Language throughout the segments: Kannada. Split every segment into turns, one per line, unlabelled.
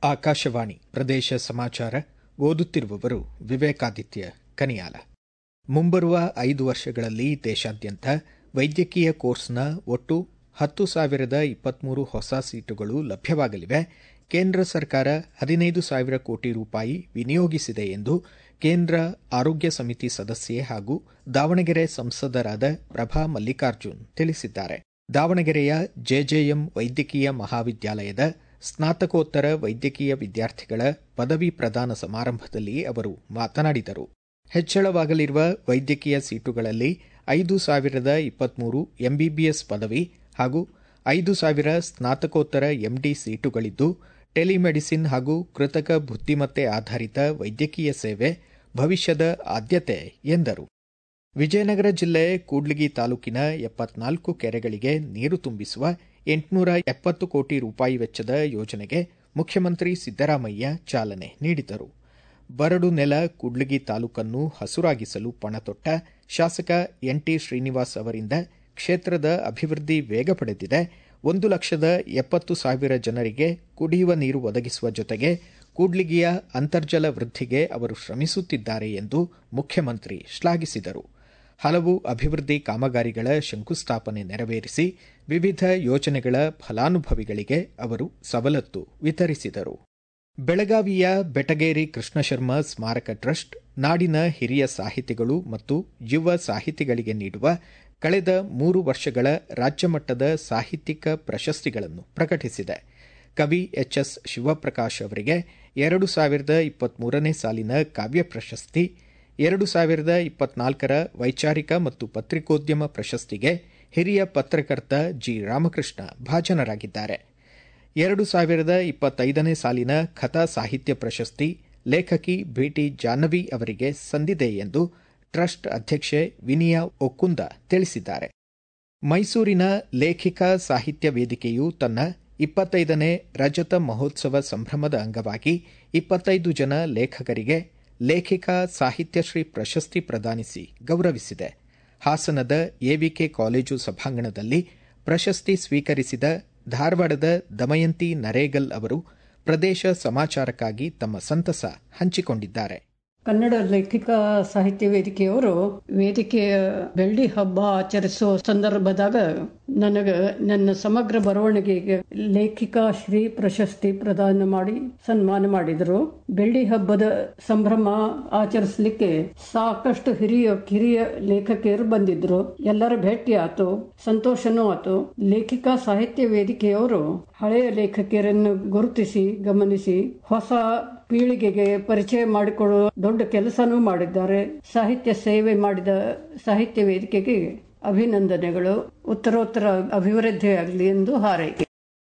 ಆಕಾಶವಾಣಿ ಪ್ರದೇಶ ಸಮಾಚಾರ ಓದುತ್ತಿರುವವರು ವಿವೇಕಾದಿತ್ಯ ಕನಿಯಾಲ ಮುಂಬರುವ ಐದು ವರ್ಷಗಳಲ್ಲಿ ದೇಶಾದ್ಯಂತ ವೈದ್ಯಕೀಯ ಕೋರ್ಸ್ನ ಒಟ್ಟು ಹತ್ತು ಸಾವಿರದ ಇಪ್ಪತ್ಮೂರು ಹೊಸ ಸೀಟುಗಳು ಲಭ್ಯವಾಗಲಿವೆ ಕೇಂದ್ರ ಸರ್ಕಾರ ಹದಿನೈದು ಸಾವಿರ ಕೋಟಿ ರೂಪಾಯಿ ವಿನಿಯೋಗಿಸಿದೆ ಎಂದು ಕೇಂದ್ರ ಆರೋಗ್ಯ ಸಮಿತಿ ಸದಸ್ಯೆ ಹಾಗೂ ದಾವಣಗೆರೆ ಸಂಸದರಾದ ಪ್ರಭಾ ಮಲ್ಲಿಕಾರ್ಜುನ್ ತಿಳಿಸಿದ್ದಾರೆ ದಾವಣಗೆರೆಯ ಜೆಜೆಎಂ ವೈದ್ಯಕೀಯ ಮಹಾವಿದ್ಯಾಲಯದ ಸ್ನಾತಕೋತ್ತರ ವೈದ್ಯಕೀಯ ವಿದ್ಯಾರ್ಥಿಗಳ ಪದವಿ ಪ್ರದಾನ ಸಮಾರಂಭದಲ್ಲಿ ಅವರು ಮಾತನಾಡಿದರು ಹೆಚ್ಚಳವಾಗಲಿರುವ ವೈದ್ಯಕೀಯ ಸೀಟುಗಳಲ್ಲಿ ಐದು ಸಾವಿರದ ಇಪ್ಪತ್ಮೂರು ಎಂಬಿಬಿಎಸ್ ಪದವಿ ಹಾಗೂ ಐದು ಸಾವಿರ ಸ್ನಾತಕೋತ್ತರ ಎಂಡಿ ಸೀಟುಗಳಿದ್ದು ಟೆಲಿಮೆಡಿಸಿನ್ ಹಾಗೂ ಕೃತಕ ಬುದ್ದಿಮತ್ತೆ ಆಧಾರಿತ ವೈದ್ಯಕೀಯ ಸೇವೆ ಭವಿಷ್ಯದ ಆದ್ಯತೆ ಎಂದರು ವಿಜಯನಗರ ಜಿಲ್ಲೆ ಕೂಡ್ಲಿಗಿ ತಾಲೂಕಿನ ಎಪ್ಪತ್ನಾಲ್ಕು ಕೆರೆಗಳಿಗೆ ನೀರು ತುಂಬಿಸುವ ಎಂಟುನೂರ ಎಪ್ಪತ್ತು ಕೋಟಿ ರೂಪಾಯಿ ವೆಚ್ಚದ ಯೋಜನೆಗೆ ಮುಖ್ಯಮಂತ್ರಿ ಸಿದ್ದರಾಮಯ್ಯ ಚಾಲನೆ ನೀಡಿದರು ಬರಡು ನೆಲ ಕೂಡ್ಲಿಗಿ ತಾಲೂಕನ್ನು ಹಸುರಾಗಿಸಲು ಪಣತೊಟ್ಟ ಶಾಸಕ ಎನ್ಟಿ ಶ್ರೀನಿವಾಸ್ ಅವರಿಂದ ಕ್ಷೇತ್ರದ ಅಭಿವೃದ್ಧಿ ವೇಗ ಪಡೆದಿದೆ ಒಂದು ಲಕ್ಷದ ಎಪ್ಪತ್ತು ಸಾವಿರ ಜನರಿಗೆ ಕುಡಿಯುವ ನೀರು ಒದಗಿಸುವ ಜೊತೆಗೆ ಕೂಡ್ಲಿಗಿಯ ಅಂತರ್ಜಲ ವೃದ್ಧಿಗೆ ಅವರು ಶ್ರಮಿಸುತ್ತಿದ್ದಾರೆ ಎಂದು ಮುಖ್ಯಮಂತ್ರಿ ಶ್ಲಾಘಿಸಿದರು ಹಲವು ಅಭಿವೃದ್ಧಿ ಕಾಮಗಾರಿಗಳ ಶಂಕುಸ್ಥಾಪನೆ ನೆರವೇರಿಸಿ ವಿವಿಧ ಯೋಜನೆಗಳ ಫಲಾನುಭವಿಗಳಿಗೆ ಅವರು ಸವಲತ್ತು ವಿತರಿಸಿದರು ಬೆಳಗಾವಿಯ ಬೆಟಗೇರಿ ಕೃಷ್ಣಶರ್ಮ ಸ್ಮಾರಕ ಟ್ರಸ್ಟ್ ನಾಡಿನ ಹಿರಿಯ ಸಾಹಿತಿಗಳು ಮತ್ತು ಯುವ ಸಾಹಿತಿಗಳಿಗೆ ನೀಡುವ ಕಳೆದ ಮೂರು ವರ್ಷಗಳ ರಾಜ್ಯಮಟ್ಟದ ಸಾಹಿತ್ಯಿಕ ಪ್ರಶಸ್ತಿಗಳನ್ನು ಪ್ರಕಟಿಸಿದೆ ಕವಿ ಎಚ್ಎಸ್ ಶಿವಪ್ರಕಾಶ್ ಅವರಿಗೆ ಎರಡು ಸಾವಿರದ ಇಪ್ಪತ್ಮೂರನೇ ಸಾಲಿನ ಕಾವ್ಯ ಪ್ರಶಸ್ತಿ ಎರಡು ಸಾವಿರದ ಇಪ್ಪತ್ನಾಲ್ಕರ ವೈಚಾರಿಕ ಮತ್ತು ಪತ್ರಿಕೋದ್ಯಮ ಪ್ರಶಸ್ತಿಗೆ ಹಿರಿಯ ಪತ್ರಕರ್ತ ಜಿ ರಾಮಕೃಷ್ಣ ಭಾಜನರಾಗಿದ್ದಾರೆ ಎರಡು ಸಾವಿರದ ಇಪ್ಪತ್ತೈದನೇ ಸಾಲಿನ ಕಥಾ ಸಾಹಿತ್ಯ ಪ್ರಶಸ್ತಿ ಲೇಖಕಿ ಬಿಟಿ ಜಾಹ್ನವಿ ಅವರಿಗೆ ಸಂದಿದೆ ಎಂದು ಟ್ರಸ್ಟ್ ಅಧ್ಯಕ್ಷೆ ವಿನಿಯಾ ಒಕ್ಕುಂದ ತಿಳಿಸಿದ್ದಾರೆ ಮೈಸೂರಿನ ಲೇಖಿಕಾ ಸಾಹಿತ್ಯ ವೇದಿಕೆಯು ತನ್ನ ಇಪ್ಪತ್ತೈದನೇ ರಜತ ಮಹೋತ್ಸವ ಸಂಭ್ರಮದ ಅಂಗವಾಗಿ ಇಪ್ಪತ್ತೈದು ಜನ ಲೇಖಕರಿಗೆ ಲೇಖಿಕಾ ಸಾಹಿತ್ಯಶ್ರೀ ಪ್ರಶಸ್ತಿ ಪ್ರದಾನಿಸಿ ಗೌರವಿಸಿದೆ ಹಾಸನದ ಎವಿಕೆ ಕಾಲೇಜು ಸಭಾಂಗಣದಲ್ಲಿ ಪ್ರಶಸ್ತಿ ಸ್ವೀಕರಿಸಿದ ಧಾರವಾಡದ ದಮಯಂತಿ ನರೇಗಲ್ ಅವರು ಪ್ರದೇಶ ಸಮಾಚಾರಕ್ಕಾಗಿ ತಮ್ಮ ಸಂತಸ ಹಂಚಿಕೊಂಡಿದ್ದಾರೆ
ಕನ್ನಡ ಲೇಖಿಕ ಸಾಹಿತ್ಯ ವೇದಿಕೆಯವರು ವೇದಿಕೆಯ ಬೆಳ್ಳಿ ಹಬ್ಬ ಆಚರಿಸುವ ಸಂದರ್ಭದಾಗ ನನಗೆ ನನ್ನ ಸಮಗ್ರ ಬರವಣಿಗೆಗೆ ಲೇಖಿಕಾ ಶ್ರೀ ಪ್ರಶಸ್ತಿ ಪ್ರದಾನ ಮಾಡಿ ಸನ್ಮಾನ ಮಾಡಿದರು ಬೆಳ್ಳಿ ಹಬ್ಬದ ಸಂಭ್ರಮ ಆಚರಿಸಲಿಕ್ಕೆ ಸಾಕಷ್ಟು ಹಿರಿಯ ಕಿರಿಯ ಲೇಖಕಿಯರು ಬಂದಿದ್ರು ಎಲ್ಲರ ಭೇಟಿ ಆತು ಸಂತೋಷನೂ ಆತು ಲೇಖಿಕಾ ಸಾಹಿತ್ಯ ವೇದಿಕೆಯವರು ಹಳೆಯ ಲೇಖಕಿಯರನ್ನು ಗುರುತಿಸಿ ಗಮನಿಸಿ ಹೊಸ ಪೀಳಿಗೆಗೆ ಪರಿಚಯ ಮಾಡಿಕೊಡುವ ದೊಡ್ಡ ಕೆಲಸನೂ ಮಾಡಿದ್ದಾರೆ ಸಾಹಿತ್ಯ ಸೇವೆ ಮಾಡಿದ ಸಾಹಿತ್ಯ ವೇದಿಕೆಗೆ ಅಭಿನಂದನೆಗಳು ಉತ್ತರೋತ್ತರ ಅಭಿವೃದ್ಧಿಯಾಗಲಿ ಎಂದು ಹಾರೈಕೆ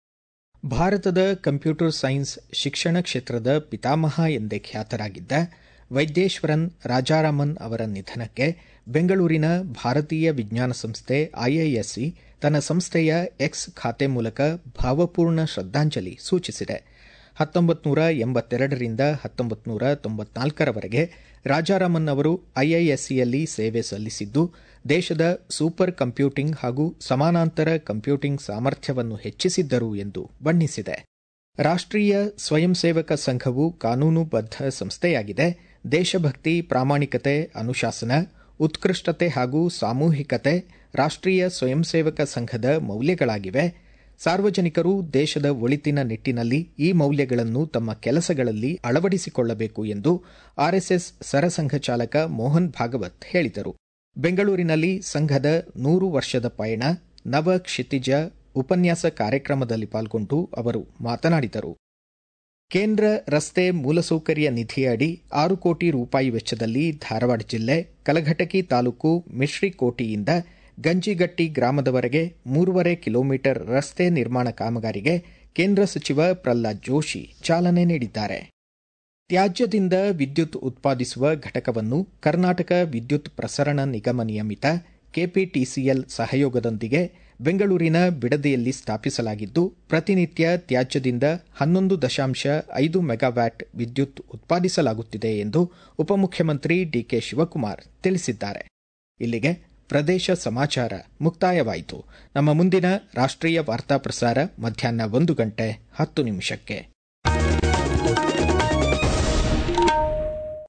ಭಾರತದ ಕಂಪ್ಯೂಟರ್ ಸೈನ್ಸ್ ಶಿಕ್ಷಣ ಕ್ಷೇತ್ರದ ಪಿತಾಮಹ ಎಂದೇ ಖ್ಯಾತರಾಗಿದ್ದ ವೈದ್ಯೇಶ್ವರನ್ ರಾಜಾರಾಮನ್ ಅವರ ನಿಧನಕ್ಕೆ ಬೆಂಗಳೂರಿನ ಭಾರತೀಯ ವಿಜ್ಞಾನ ಸಂಸ್ಥೆ ಐಐಎಸ್ಸಿ ತನ್ನ ಸಂಸ್ಥೆಯ ಎಕ್ಸ್ ಖಾತೆ ಮೂಲಕ ಭಾವಪೂರ್ಣ ಶ್ರದ್ದಾಂಜಲಿ ಸೂಚಿಸಿದೆ ಹತ್ತೊಂಬತ್ತು ನೂರ ಎಂಬತ್ತೆರಡರಿಂದ ಹತ್ತೊಂಬತ್ತು ನೂರ ತೊಂಬತ್ನಾಲ್ಕರವರೆಗೆ ರಾಜಾರಾಮನ್ ಅವರು ಐಐಎಸ್ಸಿಯಲ್ಲಿ ಸೇವೆ ಸಲ್ಲಿಸಿದ್ದು ದೇಶದ ಸೂಪರ್ ಕಂಪ್ಯೂಟಿಂಗ್ ಹಾಗೂ ಸಮಾನಾಂತರ ಕಂಪ್ಯೂಟಿಂಗ್ ಸಾಮರ್ಥ್ಯವನ್ನು ಹೆಚ್ಚಿಸಿದ್ದರು ಎಂದು ಬಣ್ಣಿಸಿದೆ ರಾಷ್ಟ್ರೀಯ ಸ್ವಯಂ ಸೇವಕ ಸಂಘವು ಕಾನೂನುಬದ್ಧ ಸಂಸ್ಥೆಯಾಗಿದೆ ದೇಶಭಕ್ತಿ ಪ್ರಾಮಾಣಿಕತೆ ಅನುಶಾಸನ ಉತ್ಕೃಷ್ಟತೆ ಹಾಗೂ ಸಾಮೂಹಿಕತೆ ರಾಷ್ಟ್ರೀಯ ಸ್ವಯಂ ಸೇವಕ ಸಂಘದ ಮೌಲ್ಯಗಳಾಗಿವೆ ಸಾರ್ವಜನಿಕರು ದೇಶದ ಒಳಿತಿನ ನಿಟ್ಟಿನಲ್ಲಿ ಈ ಮೌಲ್ಯಗಳನ್ನು ತಮ್ಮ ಕೆಲಸಗಳಲ್ಲಿ ಅಳವಡಿಸಿಕೊಳ್ಳಬೇಕು ಎಂದು ಆರ್ಎಸ್ಎಸ್ ಸರಸಂಘ ಚಾಲಕ ಮೋಹನ್ ಭಾಗವತ್ ಹೇಳಿದರು ಬೆಂಗಳೂರಿನಲ್ಲಿ ಸಂಘದ ನೂರು ವರ್ಷದ ಪಯಣ ನವ ಕ್ಷಿತಿಜ ಉಪನ್ಯಾಸ ಕಾರ್ಯಕ್ರಮದಲ್ಲಿ ಪಾಲ್ಗೊಂಡು ಅವರು ಮಾತನಾಡಿದರು ಕೇಂದ್ರ ರಸ್ತೆ ಮೂಲಸೌಕರ್ಯ ನಿಧಿಯಡಿ ಆರು ಕೋಟಿ ರೂಪಾಯಿ ವೆಚ್ಚದಲ್ಲಿ ಧಾರವಾಡ ಜಿಲ್ಲೆ ಕಲಘಟಕಿ ತಾಲೂಕು ಮಿಶ್ರಿಕೋಟಿಯಿಂದ ಗಂಜಿಗಟ್ಟಿ ಗ್ರಾಮದವರೆಗೆ ಮೂರುವರೆ ಕಿಲೋಮೀಟರ್ ರಸ್ತೆ ನಿರ್ಮಾಣ ಕಾಮಗಾರಿಗೆ ಕೇಂದ್ರ ಸಚಿವ ಪ್ರಹ್ಲಾದ್ ಜೋಶಿ ಚಾಲನೆ ನೀಡಿದ್ದಾರೆ ತ್ಯಾಜ್ಯದಿಂದ ವಿದ್ಯುತ್ ಉತ್ಪಾದಿಸುವ ಘಟಕವನ್ನು ಕರ್ನಾಟಕ ವಿದ್ಯುತ್ ಪ್ರಸರಣ ನಿಗಮ ನಿಯಮಿತ ಕೆಪಿಟಿಸಿಎಲ್ ಸಹಯೋಗದೊಂದಿಗೆ ಬೆಂಗಳೂರಿನ ಬಿಡದಿಯಲ್ಲಿ ಸ್ಥಾಪಿಸಲಾಗಿದ್ದು ಪ್ರತಿನಿತ್ಯ ತ್ಯಾಜ್ಯದಿಂದ ಹನ್ನೊಂದು ದಶಾಂಶ ಐದು ಮೆಗಾವ್ಯಾಟ್ ವಿದ್ಯುತ್ ಉತ್ಪಾದಿಸಲಾಗುತ್ತಿದೆ ಎಂದು ಉಪಮುಖ್ಯಮಂತ್ರಿ ಡಿಕೆ ಶಿವಕುಮಾರ್ ತಿಳಿಸಿದ್ದಾರೆ ಇಲ್ಲಿಗೆ ಪ್ರದೇಶ ಸಮಾಚಾರ ಮುಕ್ತಾಯವಾಯಿತು ನಮ್ಮ ಮುಂದಿನ ರಾಷ್ಟ್ರೀಯ ವಾರ್ತಾ ಪ್ರಸಾರ ಮಧ್ಯಾಹ್ನ ಒಂದು ಗಂಟೆ ಹತ್ತು ನಿಮಿಷಕ್ಕೆ